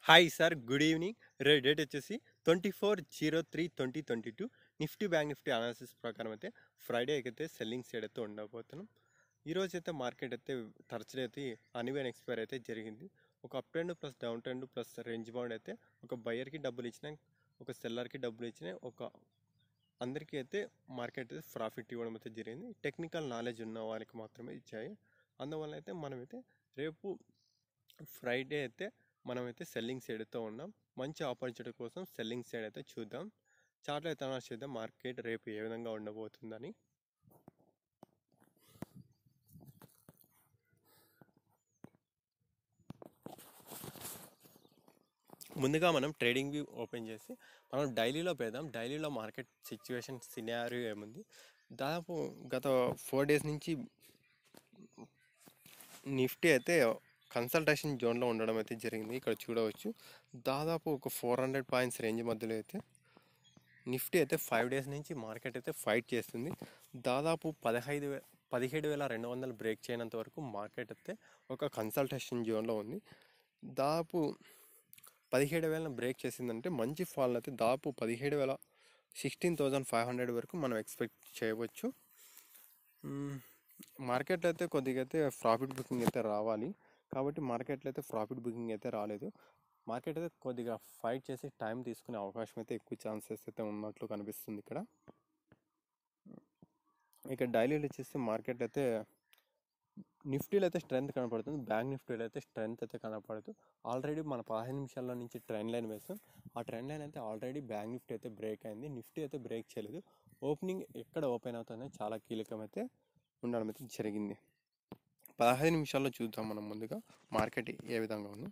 Hi sir good evening రే date వచ్చేసి twenty four zero three twenty twenty two Nifty bank Nifty analysis ప్రకారం అయితే Friday అయితే సెల్లింగ్ సైడ్ అయితే ఉండబోతున్నాం ఈరోజు అయితే మార్కెట్ అయితే థర్స్డే అయితే అనివెన్ ఎక్స్పైర్ అయితే జరిగింది ఒక up trend plus down trend plus range bound అయితే ఒక బయర్కి డబ్బులు ఇచ్చిన ఒక సెల్లర్కి డబ్బులు ఇచ్చిన ఒక అందరికీ అయితే మార్కెట్ అయితే ప్రాఫిట్ ఇవ్వడం అయితే జరిగింది టెక్నికల్ నాలెడ్జ్ ఉన్న వాళ్ళకి మాత్రమే ఇచ్చాయి అందువల్ల అయితే మనమైతే రేపు ఫ్రైడే అయితే మనమైతే సెల్లింగ్ సైడ్తో ఉన్నాం మంచి ఆపర్చునిటీ కోసం సెల్లింగ్ సైడ్ అయితే చూద్దాం చార్ట్లో అయితే అనౌన్స్ చేద్దాం మార్కెట్ రేపు ఏ విధంగా ఉండబోతుందని ముందుగా మనం ట్రేడింగ్ వ్యూ ఓపెన్ చేసి మనం డైలీలో పెడదాం డైలీలో మార్కెట్ సిచ్యువేషన్ సినారియో ఏముంది దాదాపు గత ఫోర్ డేస్ నుంచి నిఫ్టీ అయితే కన్సల్టేషన్ జోన్లో ఉండడం అయితే జరిగింది ఇక్కడ చూడవచ్చు దాదాపు ఒక ఫోర్ హండ్రెడ్ పాయింట్స్ రేంజ్ మధ్యలో అయితే నిఫ్టీ అయితే ఫైవ్ డేస్ నుంచి మార్కెట్ అయితే ఫైట్ చేస్తుంది దాదాపు పదహైదు వే పదిహేడు వేల రెండు వందలు బ్రేక్ చేయనంత వరకు మార్కెట్ అయితే ఒక కన్సల్టేషన్ జోన్లో ఉంది దాదాపు పదిహేడు వేలను బ్రేక్ చేసిందంటే మంచి ఫాల్ అయితే దాదాపు పదిహేడు వేల సిక్స్టీన్ థౌజండ్ ఫైవ్ హండ్రెడ్ వరకు మనం ఎక్స్పెక్ట్ చేయవచ్చు మ్మ్. మార్కెట్లో అయితే కొద్దిగా అయితే ప్రాఫిట్ బుకింగ్ అయితే రావాలి కాబట్టి మార్కెట్లో అయితే ప్రాఫిట్ బుకింగ్ అయితే రాలేదు మార్కెట్ అయితే కొద్దిగా ఫైట్ చేసి టైం తీసుకునే అవకాశం అయితే ఎక్కువ ఛాన్సెస్ అయితే ఉన్నట్లు కనిపిస్తుంది ఇక్కడ ఇక డైలీలో వచ్చేసి మార్కెట్ అయితే నిఫ్టీలో అయితే స్ట్రెంత్ కనపడుతుంది బ్యాంక్ నిఫ్టీలో అయితే స్ట్రెంత్ అయితే కనపడదు ఆల్రెడీ మన పదిహేను నిమిషాల నుంచి ట్రెండ్ లైన్ వేస్తాం ఆ ట్రెండ్ లైన్ అయితే ఆల్రెడీ బ్యాంక్ నిఫ్టీ అయితే బ్రేక్ అయింది నిఫ్టీ అయితే బ్రేక్ చేయలేదు ఓపెనింగ్ ఎక్కడ ఓపెన్ అవుతుందో చాలా కీలకమైతే ఉండడం అయితే జరిగింది పదహైదు నిమిషాల్లో చూద్దాం మనం ముందుగా మార్కెట్ ఏ విధంగా ఉంది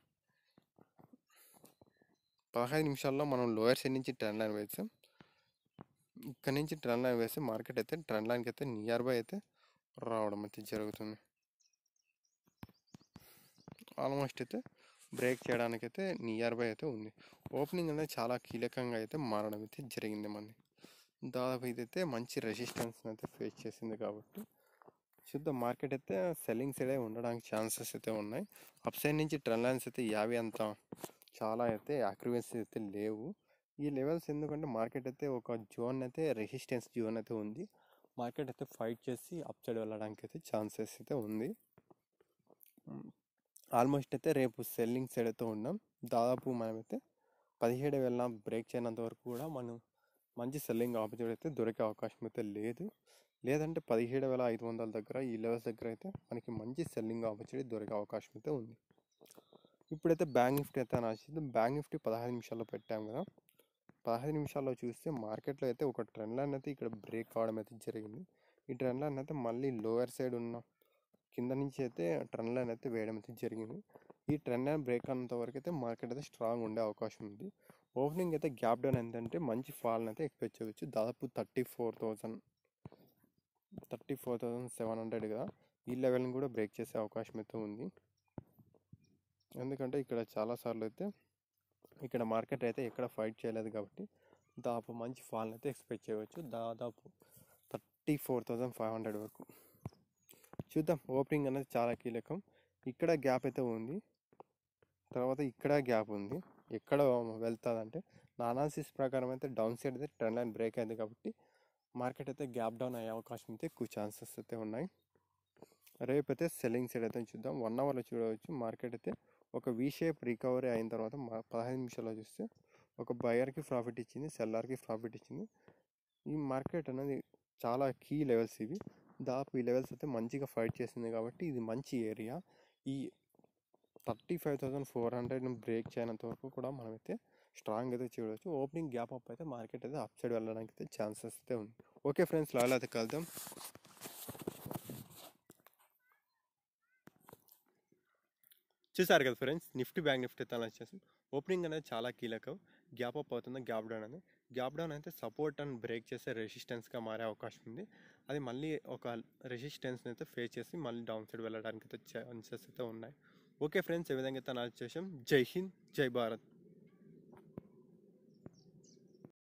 పదహైదు నిమిషాల్లో మనం లోయర్ సైడ్ నుంచి ట్రెండ్ లైన్ వేస్తాం ఇక్కడ నుంచి ట్రెండ్ లైన్ వేస్తే మార్కెట్ అయితే ట్రెండ్ లైన్కి అయితే నియర్ బై అయితే రావడం అయితే జరుగుతుంది ఆల్మోస్ట్ అయితే బ్రేక్ చేయడానికి అయితే నియర్ బై అయితే ఉంది ఓపెనింగ్ అనేది చాలా కీలకంగా అయితే మారడం అయితే జరిగింది మనది దాదాపు ఇదైతే మంచి రెసిస్టెన్స్ అయితే ఫేస్ చేసింది కాబట్టి చూద్దాం మార్కెట్ అయితే సెల్లింగ్ సైడే ఉండడానికి ఛాన్సెస్ అయితే ఉన్నాయి అప్ సైడ్ నుంచి ట్రెండ్ లైన్స్ అయితే యాభై అంత చాలా అయితే యాక్యురసీ అయితే లేవు ఈ లెవెల్స్ ఎందుకంటే మార్కెట్ అయితే ఒక జోన్ అయితే రెసిస్టెన్స్ జోన్ అయితే ఉంది మార్కెట్ అయితే ఫైట్ చేసి అప్ సైడ్ వెళ్ళడానికి అయితే ఛాన్సెస్ అయితే ఉంది ఆల్మోస్ట్ అయితే రేపు సెల్లింగ్ సైడ్ అయితే ఉన్నాం దాదాపు మనమైతే పదిహేడు వేల బ్రేక్ చేయనంత వరకు కూడా మనం మంచి సెల్లింగ్ ఆపర్చునిటీ అయితే దొరికే అవకాశం అయితే లేదు లేదంటే పదిహేడు వేల ఐదు వందల దగ్గర ఈ లెవెల్స్ దగ్గర అయితే మనకి మంచి సెల్లింగ్ ఆపర్చునిటీ దొరికే అవకాశం అయితే ఉంది ఇప్పుడైతే బ్యాంక్ నిఫ్టీ అయితే నచ్చింది బ్యాంక్ నిఫ్టీ పదహైదు నిమిషాల్లో పెట్టాం కదా పదహైదు నిమిషాల్లో చూస్తే మార్కెట్లో అయితే ఒక ట్రెండ్ లైన్ అయితే ఇక్కడ బ్రేక్ కావడం అయితే జరిగింది ఈ ట్రెండ్ లైన్ అయితే మళ్ళీ లోయర్ సైడ్ ఉన్న కింద నుంచి అయితే ట్రెండ్ లైన్ అయితే వేయడం అయితే జరిగింది ఈ ట్రెండ్ లైన్ బ్రేక్ అన్నంత వరకు అయితే మార్కెట్ అయితే స్ట్రాంగ్ ఉండే అవకాశం ఉంది ఓపెనింగ్ అయితే గ్యాప్ డౌన్ ఏంటంటే మంచి ఫాల్ని అయితే ఎక్స్పెక్ట్ చేయవచ్చు దాదాపు thirty four thousand thirty four thousand seven హండ్రెడ్గా ఈ లెవెల్ని కూడా బ్రేక్ చేసే అవకాశం అయితే ఉంది ఎందుకంటే ఇక్కడ చాలాసార్లు అయితే ఇక్కడ మార్కెట్ అయితే ఎక్కడ ఫైట్ చేయలేదు కాబట్టి దాదాపు మంచి ఫాల్ని అయితే ఎక్స్పెక్ట్ చేయవచ్చు దాదాపు thirty four thousand five hundred వరకు చూద్దాం ఓపెనింగ్ అనేది చాలా కీలకం ఇక్కడ గ్యాప్ అయితే ఉంది తర్వాత ఇక్కడ గ్యాప్ ఉంది ఎక్కడ వెళ్తుందంటే నా అనాలిసిస్ ప్రకారం అయితే డౌన్ సైడ్ అయితే ట్రెండ్ లైన్ బ్రేక్ అయింది కాబట్టి మార్కెట్ అయితే గ్యాప్ డౌన్ అయ్యే అవకాశం అయితే ఎక్కువ ఛాన్సెస్ అయితే ఉన్నాయి రేపు అయితే సెల్లింగ్ సైడ్ అయితే చూద్దాం వన్ అవర్లో చూడవచ్చు మార్కెట్ అయితే ఒక వి షేప్ రికవరీ అయిన తర్వాత మా- పదహైదు నిమిషాల్లో చూస్తే ఒక బయర్కి ప్రాఫిట్ ఇచ్చింది సెల్లర్కి ప్రాఫిట్ ఇచ్చింది ఈ మార్కెట్ అనేది చాలా కీ లెవెల్స్ ఇవి దాదాపు ఈ లెవెల్స్ అయితే మంచిగా ఫైట్ చేసింది కాబట్టి ఇది మంచి ఏరియా ఈ thirty five thousand four hundred break చేయనంత వరకు కూడా మనమైతే స్ట్రాంగ్ అయితే చూడవచ్చు ఓపెనింగ్ గ్యాప్ అప్ అయితే మార్కెట్ అయితే అప్ సైడ్ వెళ్ళడానికి అయితే ఛాన్సెస్ అయితే ఉంది ఓకే ఫ్రెండ్స్ లాలో అయితే కలుద్దాం చూసారు కదా ఫ్రెండ్స్ నిఫ్టీ బ్యాంక్ నిఫ్టీ అయితే అలా చేసి ఓపెనింగ్ అనేది చాలా కీలకం గ్యాప్ అప్ అవుతుంది గ్యాప్ డౌన్ అనేది గ్యాప్ డౌన్ అయితే సపోర్ట్ అండ్ బ్రేక్ చేసే రెసిస్టెన్స్గా మారే అవకాశం ఉంది అది మళ్ళీ ఒక రెసిస్టెన్స్ని అయితే ఫేస్ చేసి మళ్ళీ డౌన్ సైడ్ వెళ్ళడానికి అయితే ఛాన్సెస్ అయితే ఉన్నాయి ఓకే ఫ్రెండ్స్ ఏ విధంగా అయితే అనాలిసిస్ చేసాం జై హింద్ జై భారత్